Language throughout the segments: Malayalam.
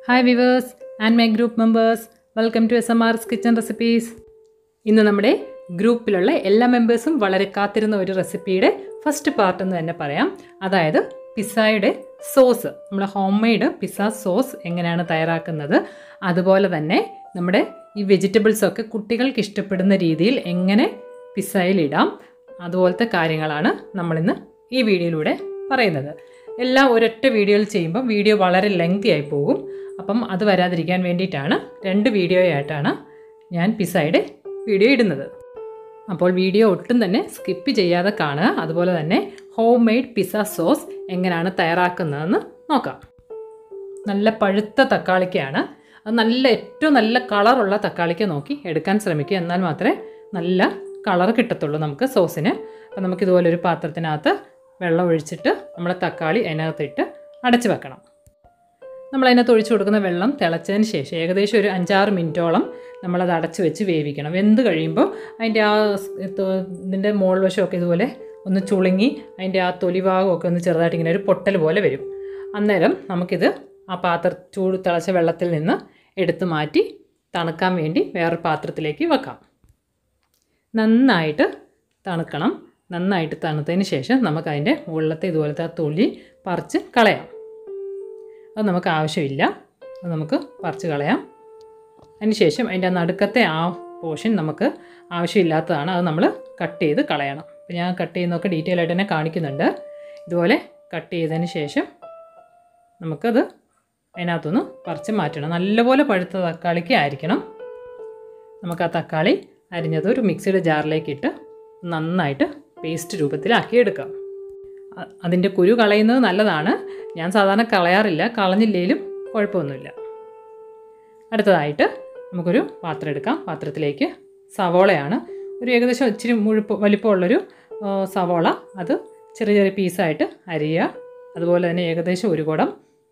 hi viewers and my group members welcome to S M R's kitchen recipes ഇന്ന് നമ്മുടെ ഗ്രൂപ്പിലുള്ള എല്ലാ മെമ്പേഴ്സും വളരെ കാത്തിരുന്ന ഒരു റെസിപ്പിയുടെ ഫസ്റ്റ് പാർട്ട് എന്ന് തന്നെ പറയാം അതായത് പിസ്സയുടെ സോസ് നമ്മൾ ഹോം മെയ്ഡ് പിസ്സ സോസ് എങ്ങനെയാണ് തയ്യാറാക്കുന്നത് അതുപോലെ തന്നെ നമ്മുടെ ഈ വെജിറ്റബിൾസ് ഒക്കെ കുട്ടികൾക്ക് ഇഷ്ടപ്പെടുന്ന രീതിയിൽ എങ്ങനെ പിസ്സയിൽ ഇടാം അതുപോലത്തെ കാര്യങ്ങളാണ് നമ്മളിന്ന് ഈ വീഡിയോയിലൂടെ പറയുന്നത് എല്ലാം ഒരൊറ്റ വീഡിയോയിൽ ചെയ്യുമ്പം വീഡിയോ വളരെ ലെങ്തി ആയി പോകും അപ്പം അത് വരാതിരിക്കാൻ വേണ്ടിയിട്ടാണ് രണ്ട് വീഡിയോ ആയിട്ടാണ് ഞാൻ പിസ്സയുടെ വീഡിയോ ഇടുന്നത് അപ്പോൾ വീഡിയോ ഒട്ടും തന്നെ സ്കിപ്പ് ചെയ്യാതെ കാണുക അതുപോലെ തന്നെ ഹോം മെയ്ഡ് പിസ്സ സോസ് എങ്ങനെയാണ് തയ്യാറാക്കുന്നതെന്ന് നോക്കാം നല്ല പഴുത്ത തക്കാളിക്കയാണ് അത് നല്ല ഏറ്റവും നല്ല കളറുള്ള തക്കാളിക്ക നോക്കി എടുക്കാൻ ശ്രമിക്കുക എന്നാൽ മാത്രമേ നല്ല കളർ കിട്ടത്തുള്ളൂ നമുക്ക് സോസിന് അപ്പോൾ നമുക്കിതുപോലെ ഒരു പാത്രത്തിനകത്ത് വെള്ളം ഒഴിച്ചിട്ട് നമ്മൾ തക്കാളി അതിനകത്തിട്ട് അടച്ച് വെക്കണം നമ്മൾ അതിനകത്ത് ഒഴിച്ചു കൊടുക്കുന്ന വെള്ളം തിളച്ചതിന് ശേഷം ഏകദേശം ഒരു അഞ്ചാറ് മിനിറ്റോളം നമ്മളത് അടച്ച് വെച്ച് വേവിക്കണം വെന്ത് കഴിയുമ്പോൾ അതിൻ്റെ ആ ഇതിൻ്റെ മോൾ വശമൊക്കെ ഇതുപോലെ ഒന്ന് ചുളുങ്ങി അതിൻ്റെ ആ തൊലി ഭാഗമൊക്കെ ഒന്ന് ചെറുതായിട്ട് ഇങ്ങനെ ഒരു പൊട്ടൽ പോലെ വരും അന്നേരം നമുക്കിത് ആ പാത്ര ചൂട് തിളച്ച വെള്ളത്തിൽ നിന്ന് എടുത്ത് മാറ്റി തണുക്കാൻ വേണ്ടി വേറൊരു പാത്രത്തിലേക്ക് വെക്കാം നന്നായിട്ട് തണുക്കണം നന്നായിട്ട് തണുത്തതിന് ശേഷം നമുക്കതിൻ്റെ മുകളിലത്തെ ഇതുപോലത്തെ ആ തൊലി പറിച്ച് കളയാം അത് നമുക്ക് ആവശ്യമില്ല അത് നമുക്ക് പറിച്ച് കളയാം അതിന് ശേഷം അതിൻ്റെ നടുക്കത്തെ ആ പോർഷൻ നമുക്ക് ആവശ്യമില്ലാത്തതാണ് അത് നമ്മൾ കട്ട് ചെയ്ത് കളയണം അപ്പോൾ ഞാൻ കട്ട് ചെയ്യുന്നതൊക്കെ ഡീറ്റെയിൽ ആയിട്ട് തന്നെ കാണിക്കുന്നുണ്ട് ഇതുപോലെ കട്ട് ചെയ്തതിന് ശേഷം നമുക്കത് അതിനകത്തുനിന്ന് പറിച്ച് മാറ്റണം നല്ലപോലെ പഴുത്ത തക്കാളിക്ക് ആയിരിക്കണം നമുക്ക് ആ തക്കാളി അരിഞ്ഞത് ഒരു മിക്സിയുടെ ജാറിലേക്ക് ഇട്ട് നന്നായിട്ട് പേസ്റ്റ് രൂപത്തിലാക്കി എടുക്കാം അതിൻ്റെ കുരു കളയുന്നത് നല്ലതാണ് ഞാൻ സാധാരണ കളയാറില്ല കളഞ്ഞില്ലേലും കുഴപ്പമൊന്നുമില്ല അടുത്തതായിട്ട് നമുക്കൊരു പാത്രം എടുക്കാം പാത്രത്തിലേക്ക് സവോളയാണ് ഒരു ഏകദേശം ഇച്ചിരി മുഴുപ്പ് വലിപ്പമുള്ളൊരു സവോള അത് ചെറിയ ചെറിയ പീസായിട്ട് അരിയുക അതുപോലെ തന്നെ ഏകദേശം ഒരു കുടം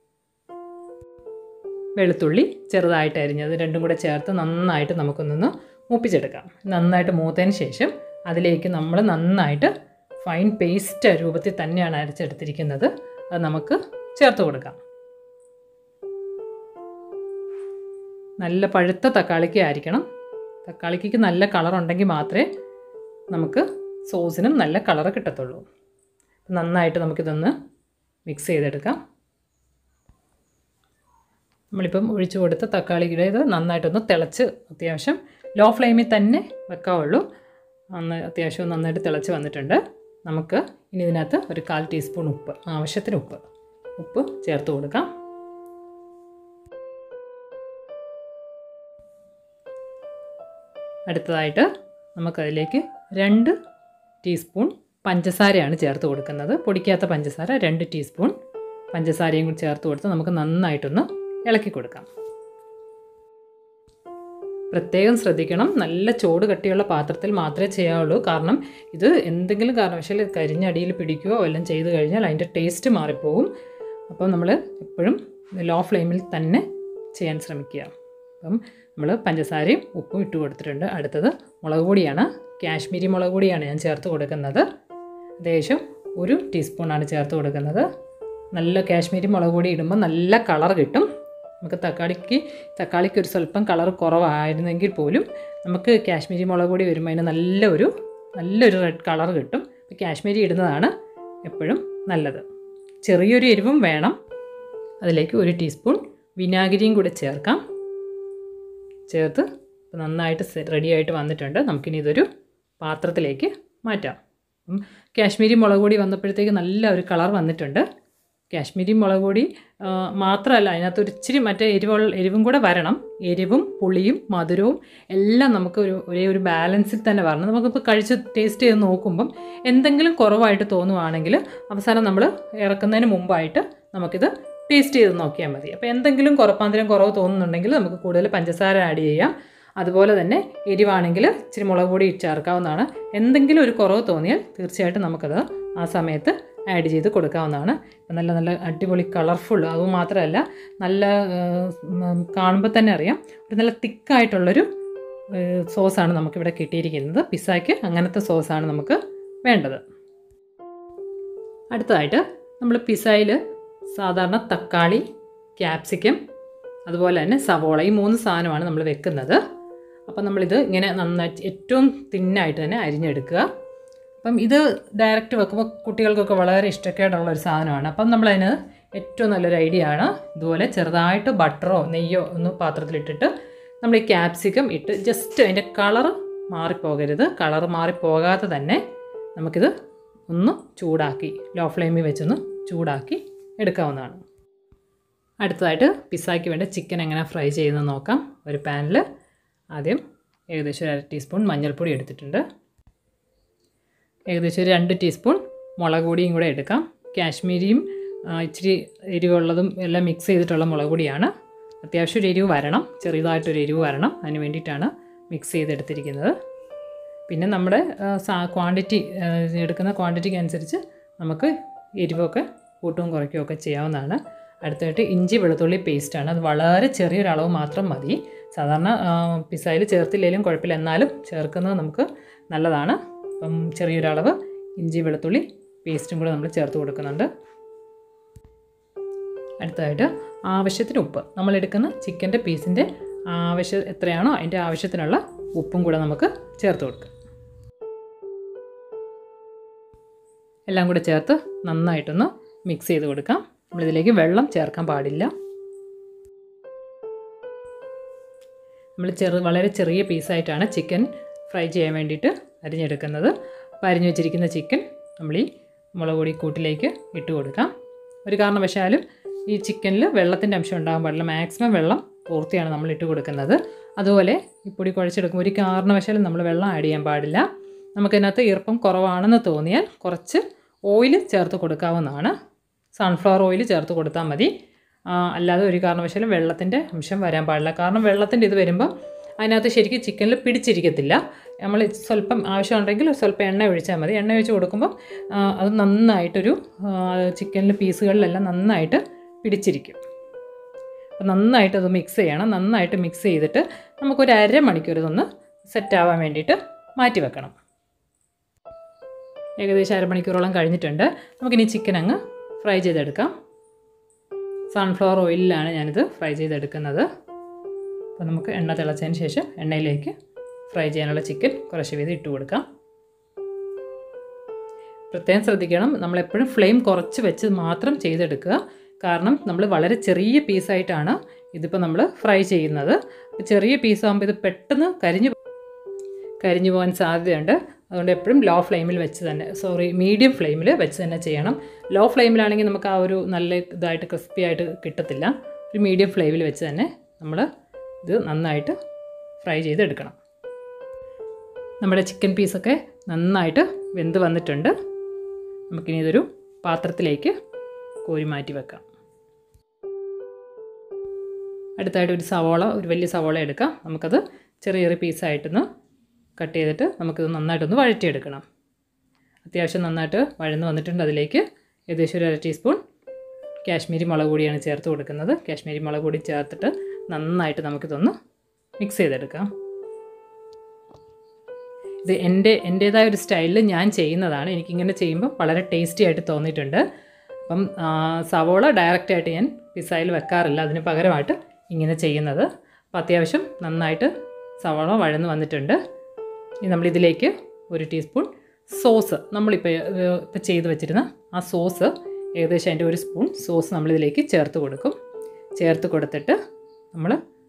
വെളുത്തുള്ളി ചെറുതായിട്ട് അരിഞ്ഞത് രണ്ടും കൂടെ ചേർത്ത് നന്നായിട്ട് നമുക്കൊന്നൊന്ന് മൂപ്പിച്ചെടുക്കാം നന്നായിട്ട് മൂത്തതിന് ശേഷം അതിലേക്ക് നമ്മൾ നന്നായിട്ട് ഫൈൻ പേസ്റ്റ് രൂപത്തിൽ തന്നെയാണ് അരച്ചെടുത്തിരിക്കുന്നത് അത് നമുക്ക് ചേർത്ത് കൊടുക്കാം നല്ല പഴുത്ത തക്കാളിക്ക് ആയിരിക്കണം തക്കാളിക്ക് നല്ല കളർ ഉണ്ടെങ്കിൽ മാത്രമേ നമുക്ക് സോസിനും നല്ല കളർ കിട്ടത്തുള്ളൂ നന്നായിട്ട് നമുക്കിതൊന്ന് മിക്സ് ചെയ്തെടുക്കാം നമ്മളിപ്പം ഒഴിച്ചു കൊടുത്ത തക്കാളിയുടെ ഇത് നന്നായിട്ടൊന്ന് തിളച്ച് അത്യാവശ്യം ലോ ഫ്ലെയിമിൽ തന്നെ വെക്കാവുള്ളൂ അന്ന് അത്യാവശ്യം നന്നായിട്ട് തിളച്ച് വന്നിട്ടുണ്ട് നമുക്ക് ഇനി ഇതിനകത്ത് ഒരു കാൽ ടീസ്പൂൺ ഉപ്പ് ആവശ്യത്തിന് ഉപ്പ് ഉപ്പ് ചേർത്ത് കൊടുക്കാം അടുത്തതായിട്ട് നമുക്കതിലേക്ക് രണ്ട് ടീസ്പൂൺ പഞ്ചസാരയാണ് ചേർത്ത് കൊടുക്കുന്നത് പൊടിക്കാത്ത പഞ്ചസാര രണ്ട് ടീസ്പൂൺ പഞ്ചസാരയും കൂടി ചേർത്ത് കൊടുത്ത് നമുക്ക് നന്നായിട്ടൊന്ന് ഇളക്കി കൊടുക്കാം പ്രത്യേകം ശ്രദ്ധിക്കണം നല്ല ചോട് കട്ടിയുള്ള പാത്രത്തിൽ മാത്രമേ ചെയ്യാവുള്ളൂ കാരണം ഇത് എന്തെങ്കിലും കാരണവശാൽ കരിഞ്ഞടിയിൽ പിടിക്കുകയോ എല്ലാം ചെയ്ത് കഴിഞ്ഞാൽ അതിൻ്റെ ടേസ്റ്റ് മാറിപ്പോകും അപ്പം നമ്മൾ എപ്പോഴും ലോ ഫ്ലെയിമിൽ തന്നെ ചെയ്യാൻ ശ്രമിക്കുക അപ്പം നമ്മൾ പഞ്ചസാരയും ഉപ്പും ഇട്ട് കൊടുത്തിട്ടുണ്ട് അടുത്തത് മുളക് പൊടിയാണ് കാശ്മീരി മുളക് പൊടിയാണ് ഞാൻ ചേർത്ത് കൊടുക്കുന്നത് ഏകദേശം ഒരു ടീസ്പൂണാണ് ചേർത്ത് കൊടുക്കുന്നത് നല്ല കാശ്മീരി മുളക് പൊടി ഇടുമ്പോൾ നല്ല കളർ കിട്ടും നമുക്ക് തക്കാളിക്ക് തക്കാളിക്ക് ഒരു സ്വല്പം കളർ കുറവായിരുന്നെങ്കിൽ പോലും നമുക്ക് കാശ്മീരി മുളക് പൊടി വരുമ്പോൾ അതിന് നല്ലൊരു നല്ലൊരു റെഡ് കളർ കിട്ടും അപ്പോൾ കാശ്മീരി ഇടുന്നതാണ് എപ്പോഴും നല്ലത് ചെറിയൊരു എരിവും വേണം അതിലേക്ക് ഒരു ടീസ്പൂൺ വിനാഗിരിയും കൂടെ ചേർക്കാം ചേർത്ത് നന്നായിട്ട് റെഡി ആയിട്ട് വന്നിട്ടുണ്ട് നമുക്കിനി ഇതൊരു പാത്രത്തിലേക്ക് മാറ്റാം കാശ്മീരി മുളക് പൊടി വന്നപ്പോഴത്തേക്ക് നല്ല ഒരു കളർ വന്നിട്ടുണ്ട് കാശ്മീരി മുളക് പൊടി മാത്രമല്ല അതിനകത്ത് ഒരു ഇച്ചിരി മറ്റേ എരിവുള്ള എരിവും കൂടെ വരണം എരിവും പുളിയും മധുരവും എല്ലാം നമുക്ക് ഒരു ഒരേ ഒരു ബാലൻസിൽ തന്നെ വരണം നമുക്കിപ്പോൾ കഴിച്ച് ടേസ്റ്റ് ചെയ്ത് നോക്കുമ്പം എന്തെങ്കിലും കുറവായിട്ട് തോന്നുവാണെങ്കിൽ അവസാനം നമ്മൾ ഇറക്കുന്നതിന് മുമ്പായിട്ട് നമുക്കിത് ടേസ്റ്റ് ചെയ്ത് നോക്കിയാൽ മതി അപ്പോൾ എന്തെങ്കിലും കുറപ്പാന്തരം കുറവ് തോന്നുന്നുണ്ടെങ്കിൽ നമുക്ക് കൂടുതൽ പഞ്ചസാര ആഡ് ചെയ്യാം അതുപോലെ തന്നെ എരിവാണെങ്കിൽ ഇച്ചിരി മുളക് പൊടി ചേർക്കാവുന്നതാണ് എന്തെങ്കിലും ഒരു കുറവ് തോന്നിയാൽ തീർച്ചയായിട്ടും നമുക്കത് ആ സമയത്ത് ആഡ് ചെയ്ത് കൊടുക്കാവുന്നതാണ് നല്ല നല്ല അടിപൊളി കളർഫുൾ അതുമാത്രമല്ല നല്ല കാണുമ്പോൾ തന്നെ അറിയാം ഒരു നല്ല തിക്കായിട്ടുള്ളൊരു സോസാണ് നമുക്കിവിടെ കിട്ടിയിരിക്കുന്നത് പിസ്സയ്ക്ക് അങ്ങനത്തെ സോസാണ് നമുക്ക് വേണ്ടത് അടുത്തതായിട്ട് നമ്മൾ പിസ്സയിൽ സാധാരണ തക്കാളി ക്യാപ്സിക്കം അതുപോലെ തന്നെ സവോള ഈ മൂന്ന് സാധനമാണ് നമ്മൾ വെക്കുന്നത് അപ്പം നമ്മളിത് ഇങ്ങനെ നന്നായിട്ട് ഏറ്റവും തിന്നായിട്ട് തന്നെ അരിഞ്ഞെടുക്കുക അപ്പം ഇത് ഡയറക്റ്റ് വെക്കുമ്പോൾ കുട്ടികൾക്കൊക്കെ വളരെ ഇഷ്ടക്കേടുള്ള ഒരു സാധനമാണ് അപ്പം നമ്മളതിന് ഏറ്റവും നല്ലൊരു ഐഡിയ ആണ് ഇതുപോലെ ചെറുതായിട്ട് ബട്ടറോ നെയ്യോ ഒന്ന് പാത്രത്തിലിട്ടിട്ട് നമ്മൾ ഈ ക്യാപ്സിക്കം ഇട്ട് ജസ്റ്റ് അതിൻ്റെ കളറ് മാറിപ്പോകരുത് കളറ് മാറിപ്പോകാതെ തന്നെ നമുക്കിത് ഒന്ന് ചൂടാക്കി ലോ ഫ്ലെയിമിൽ വെച്ചൊന്ന് ചൂടാക്കി എടുക്കാവുന്നതാണ് അടുത്തതായിട്ട് പിസ്സയ്ക്ക് വേണ്ട ചിക്കൻ എങ്ങനെ ഫ്രൈ ചെയ്യുന്നത് നോക്കാം ഒരു പാനിൽ ആദ്യം ഏകദേശം ഒരു അര ടീസ്പൂൺ മഞ്ഞൾപ്പൊടി എടുത്തിട്ടുണ്ട് ഏകദേശം ഒരു രണ്ട് ടീസ്പൂൺ മുളക് പൊടിയും കൂടെ എടുക്കാം കാശ്മീരിയും ആ, ഇച്ചിരി എരിവുള്ളതും എല്ലാം മിക്സ് ചെയ്തിട്ടുള്ള മുളക് പൊടിയാണ് അത്യാവശ്യം ഒരു എരിവ് വരണം ചെറുതായിട്ടൊരു എരിവ് വരണം അതിന് വേണ്ടിയിട്ടാണ് മിക്സ് ചെയ്തെടുത്തിരിക്കുന്നത് പിന്നെ നമ്മുടെ ക്വാണ്ടിറ്റി എടുക്കുന്ന ക്വാണ്ടിറ്റിക്ക് അനുസരിച്ച് നമുക്ക് എരിവൊക്കെ കൂട്ടവും കുറയ്ക്കുകയും ഒക്കെ ചെയ്യാവുന്നതാണ് അടുത്തായിട്ട് ഇഞ്ചി വെളുത്തുള്ളി പേസ്റ്റാണ് അത് വളരെ ചെറിയൊരു അളവ് മാത്രം മതി സാധാരണ പിസ്സയിൽ ചേർത്തില്ലെങ്കിലും കുഴപ്പമില്ല എന്നാലും ചേർക്കുന്നത് നമുക്ക് നല്ലതാണ് അപ്പം ചെറിയൊരളവ് ഇഞ്ചി വെളുത്തുള്ളി പേസ്റ്റും കൂടെ നമ്മൾ ചേർത്ത് കൊടുക്കുന്നുണ്ട് അടുത്തതായിട്ട് ആവശ്യത്തിന് ഉപ്പ് നമ്മളെടുക്കുന്ന ചിക്കൻ്റെ പീസിൻ്റെ ആവശ്യം എത്രയാണോ അതിൻ്റെ ആവശ്യത്തിനുള്ള ഉപ്പും കൂടെ നമുക്ക് ചേർത്ത് കൊടുക്കാം എല്ലാം കൂടെ ചേർത്ത് നന്നായിട്ടൊന്ന് മിക്സ് ചെയ്ത് കൊടുക്കാം നമ്മളിതിലേക്ക് വെള്ളം ചേർക്കാൻ പാടില്ല നമ്മൾ ചെറു വളരെ ചെറിയ പീസായിട്ടാണ് ചിക്കൻ ഫ്രൈ ചെയ്യാൻ വേണ്ടിയിട്ട് അരിഞ്ഞെടുക്കുന്നത് അപ്പോൾ അരിഞ്ഞു വെച്ചിരിക്കുന്ന ചിക്കൻ നമ്മൾ ഈ മുളക് പൊടി കൂട്ടിലേക്ക് ഇട്ട് കൊടുക്കാം ഒരു കാരണവശാലും ഈ ചിക്കനിൽ വെള്ളത്തിൻ്റെ അംശം ഉണ്ടാകാൻ പാടില്ല മാക്സിമം വെള്ളം പൂർത്തിയാണ് നമ്മൾ ഇട്ട് കൊടുക്കുന്നത് അതുപോലെ ഈ പൊടി കുഴച്ചെടുക്കുമ്പോൾ ഒരു കാരണവശാലും നമ്മൾ വെള്ളം ആഡ് ചെയ്യാൻ പാടില്ല നമുക്കതിനകത്ത് ഈർപ്പം കുറവാണെന്ന് തോന്നിയാൽ കുറച്ച് ഓയിൽ ചേർത്ത് കൊടുക്കാവുന്നതാണ് സൺഫ്ലവർ ഓയിൽ ചേർത്ത് കൊടുത്താൽ മതി ആ, അല്ലാതെ ഒരു കാരണവശാലും വെള്ളത്തിൻ്റെ അംശം വരാൻ പാടില്ല കാരണം വെള്ളത്തിൻ്റെ ഇത് വരുമ്പോൾ അതിനകത്ത് ശരിക്കും ചിക്കനിൽ പിടിച്ചിരിക്കത്തില്ല നമ്മൾ സ്വല്പം ആവശ്യമുണ്ടെങ്കിൽ സ്വല്പം എണ്ണ ഒഴിച്ചാൽ മതി എണ്ണ ഒഴിച്ച് കൊടുക്കുമ്പോൾ ആ, അത് നന്നായിട്ടൊരു ചിക്കനിൽ പീസുകളിലെല്ലാം നന്നായിട്ട് പിടിച്ചിരിക്കും അപ്പോൾ നന്നായിട്ട് അത് മിക്സ് ചെയ്യണം നന്നായിട്ട് മിക്സ് ചെയ്തിട്ട് നമുക്കൊരു അരമണിക്കൂർ ഇതൊന്ന് സെറ്റ് ആവാൻ വേണ്ടിയിട്ട് മാറ്റി വെക്കണം ഏകദേശം അരമണിക്കൂറോളം കഴിഞ്ഞിട്ടുണ്ട് നമുക്കിനി ചിക്കൻ അങ്ങ് ഫ്രൈ ചെയ്തെടുക്കാം സൺഫ്ലവർ ഓയിലിലാണ് ഞാനിത് ഫ്രൈ ചെയ്തെടുക്കുന്നത് അപ്പോൾ നമുക്ക് എണ്ണ തിളച്ചതിന് ശേഷം എണ്ണയിലേക്ക് ഫ്രൈ ചെയ്യാനുള്ള ചിക്കൻ കുറച്ച് വീതം ഇട്ട് കൊടുക്കാം പ്രത്യേകം ശ്രദ്ധിക്കണം നമ്മളെപ്പോഴും ഫ്ലെയിം കുറച്ച് വെച്ച് മാത്രം ചെയ്തെടുക്കുക കാരണം നമ്മൾ വളരെ ചെറിയ പീസായിട്ടാണ് ഇതിപ്പോൾ നമ്മൾ ഫ്രൈ ചെയ്യുന്നത് അപ്പോൾ ചെറിയ പീസാകുമ്പോൾ ഇത് പെട്ടെന്ന് കരിഞ്ഞു കരിഞ്ഞു പോകാൻ സാധ്യതയുണ്ട് അതുകൊണ്ട് എപ്പോഴും ലോ ഫ്ലെയിമിൽ വെച്ച് തന്നെ സോറി മീഡിയം ഫ്ലെയിമിൽ വെച്ച് തന്നെ ചെയ്യണം ലോ ഫ്ലെയിമിലാണെങ്കിൽ നമുക്ക് ആ ഒരു നല്ല ഇതായിട്ട് ക്രിസ്പി ആയിട്ട് കിട്ടത്തില്ല ഒരു മീഡിയം ഫ്ലെയിമിൽ വെച്ച് തന്നെ നമ്മൾ ഇത് നന്നായിട്ട് ഫ്രൈ ചെയ്തെടുക്കണം നമ്മുടെ ചിക്കൻ പീസൊക്കെ നന്നായിട്ട് വെന്ത് വന്നിട്ടുണ്ട് നമുക്കിനി ഇതൊരു പാത്രത്തിലേക്ക് കോരി മാറ്റി വെക്കാം അടുത്തായിട്ട് ഒരു സവോള ഒരു വലിയ സവോള എടുക്കാം നമുക്കത് ചെറിയ ചെറിയ പീസായിട്ടൊന്ന് കട്ട് ചെയ്തിട്ട് നമുക്കിത് നന്നായിട്ടൊന്ന് വഴറ്റിയെടുക്കണം അത്യാവശ്യം നന്നായിട്ട് വഴന്ന് വന്നിട്ടുണ്ട് അതിലേക്ക് ഏകദേശം ഒരു അര ടീസ്പൂൺ കാശ്മീരി മുളക് പൊടിയാണ് ചേർത്ത് കൊടുക്കുന്നത് കാശ്മീരി മുളക് പൊടി ചേർത്തിട്ട് നന്നായിട്ട് നമുക്കിതൊന്ന് മിക്സ് ചെയ്തെടുക്കാം ഇത് എൻ്റെ എൻ്റേതായ ഒരു സ്റ്റൈലിൽ ഞാൻ ചെയ്യുന്നതാണ് എനിക്കിങ്ങനെ ചെയ്യുമ്പോൾ വളരെ ടേസ്റ്റി ആയിട്ട് തോന്നിയിട്ടുണ്ട് അപ്പം ആ, സവോള ഡയറക്റ്റായിട്ട് ഞാൻ പിസ്സയിൽ വെക്കാറില്ല അതിന് പകരമായിട്ട് ഇങ്ങനെ ചെയ്യുന്നത് അപ്പോൾ അത്യാവശ്യം നന്നായിട്ട് സവോള വഴന്ന് വന്നിട്ടുണ്ട് ഇനി നമ്മളിതിലേക്ക് ഒരു ടീസ്പൂൺ സോസ് നമ്മളിപ്പോൾ ഇപ്പോൾ ചെയ്ത് വെച്ചിരുന്ന ആ സോസ് ഏകദേശം അതിൻ്റെ ഒരു സ്പൂൺ സോസ് നമ്മളിതിലേക്ക് ചേർത്ത് കൊടുക്കും ചേർത്ത് കൊടുത്തിട്ട് നമ്മൾ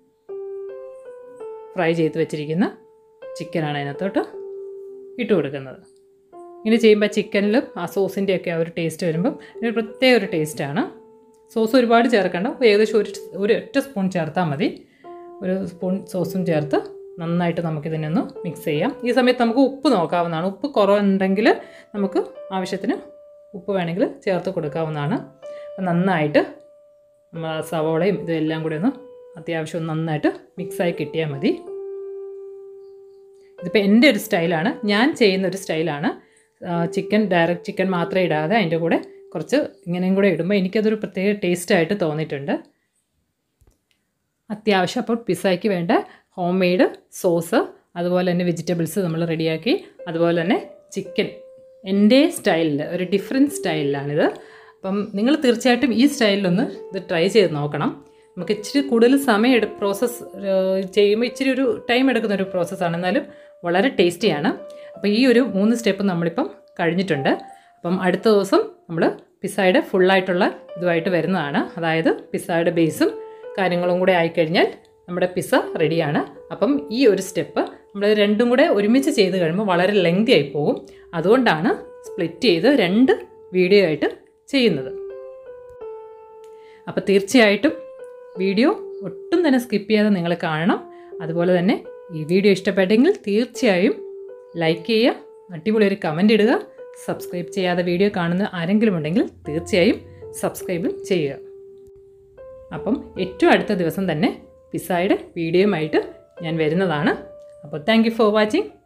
ഫ്രൈ ചെയ്ത് വെച്ചിരിക്കുന്ന ചിക്കനാണ് അതിനകത്തോട്ട് ഇട്ട് കൊടുക്കുന്നത് ഇങ്ങനെ ചെയ്യുമ്പോൾ ചിക്കനിലും ആ സോസിൻ്റെ ഒക്കെ ആ ഒരു ടേസ്റ്റ് വരുമ്പം ഒരു പ്രത്യേക ഒരു ടേസ്റ്റാണ് സോസ് ഒരുപാട് ചേർക്കണ്ട ഏകദേശം ഒരു ഒരു ഒറ്റ സ്പൂൺ ചേർത്താൽ മതി ഒരു സ്പൂൺ സോസും ചേർത്ത് നന്നായിട്ട് നമുക്കിതിനെ ഒന്ന് മിക്സ് ചെയ്യാം ഈ സമയത്ത് നമുക്ക് ഉപ്പ് നോക്കാവുന്നതാണ് ഉപ്പ് കുറവുണ്ടെങ്കിൽ നമുക്ക് ആവശ്യത്തിന് ഉപ്പ് വേണമെങ്കിൽ ചേർത്ത് കൊടുക്കാവുന്നതാണ് അപ്പം നന്നായിട്ട് നമ്മൾ ആ സവോളയും ഇതെല്ലാം കൂടി ഒന്ന് അത്യാവശ്യം ഒന്ന് നന്നായിട്ട് മിക്സായി കിട്ടിയാൽ മതി ഇതിപ്പോൾ എൻ്റെ ഒരു സ്റ്റൈലാണ് ഞാൻ ചെയ്യുന്ന ഒരു സ്റ്റൈലാണ് ചിക്കൻ ഡയറക്റ്റ് ചിക്കൻ മാത്രം ഇടാതെ അതിൻ്റെ കൂടെ കുറച്ച് ഇങ്ങനെയും കൂടെ ഇടുമ്പോൾ എനിക്കതൊരു പ്രത്യേക ടേസ്റ്റായിട്ട് തോന്നിയിട്ടുണ്ട് അത്യാവശ്യം അപ്പോൾ പിസ്സയ്ക്ക് വേണ്ട ഹോം മെയ്ഡ് സോസ് അതുപോലെ തന്നെ വെജിറ്റബിൾസ് നമ്മൾ റെഡിയാക്കി അതുപോലെ തന്നെ ചിക്കൻ എൻ്റെ സ്റ്റൈലിൽ ഒരു ഡിഫറെൻറ്റ് സ്റ്റൈലിലാണിത് അപ്പം നിങ്ങൾ തീർച്ചയായിട്ടും ഈ സ്റ്റൈലിലൊന്ന് ഇത് ട്രൈ ചെയ്ത് നോക്കണം നമുക്ക് ഇച്ചിരി കൂടുതൽ സമയം എടു പ്രോസസ്സ് ചെയ്യുമ്പോൾ ഇച്ചിരി ഒരു ടൈം എടുക്കുന്ന ഒരു പ്രോസസ്സാണ് എന്നാലും വളരെ ടേസ്റ്റിയാണ് അപ്പോൾ ഈ ഒരു മൂന്ന് സ്റ്റെപ്പ് നമ്മളിപ്പം കഴിഞ്ഞിട്ടുണ്ട് അപ്പം അടുത്ത ദിവസം നമ്മൾ പിസ്സയുടെ ഫുള്ളായിട്ടുള്ള ഇതുമായിട്ട് വരുന്നതാണ് അതായത് പിസ്സയുടെ ബേസും കാര്യങ്ങളും കൂടെ ആയിക്കഴിഞ്ഞാൽ നമ്മുടെ പിസ്സ റെഡിയാണ് അപ്പം ഈ ഒരു സ്റ്റെപ്പ് നമ്മൾ രണ്ടും കൂടെ ഒരുമിച്ച് ചെയ്ത് കഴിയുമ്പോൾ വളരെ ലെങ്തി ആയി പോകും അതുകൊണ്ടാണ് സ്പ്ലിറ്റ് ചെയ്ത് രണ്ട് വീഡിയോ ആയിട്ട് ചെയ്യുന്നത് അപ്പോൾ തീർച്ചയായിട്ടും വീഡിയോ ഒട്ടും തന്നെ സ്കിപ്പ് ചെയ്യാതെ നിങ്ങൾ കാണണം അതുപോലെ തന്നെ ഈ വീഡിയോ ഇഷ്ടപ്പെട്ടെങ്കിൽ തീർച്ചയായും ലൈക്ക് ചെയ്യുക അടിപൊളി ഒരു കമൻ്റ് ഇടുക സബ്സ്ക്രൈബ് ചെയ്യാതെ വീഡിയോ കാണുന്ന ആരെങ്കിലും ഉണ്ടെങ്കിൽ തീർച്ചയായും സബ്സ്ക്രൈബും ചെയ്യുക അപ്പം ഏറ്റവും അടുത്ത ദിവസം തന്നെ പിസ്സായുടെ വീഡിയോയുമായിട്ട് ഞാൻ വരുന്നതാണ് അപ്പോൾ താങ്ക് യു ഫോർ വാച്ചിങ്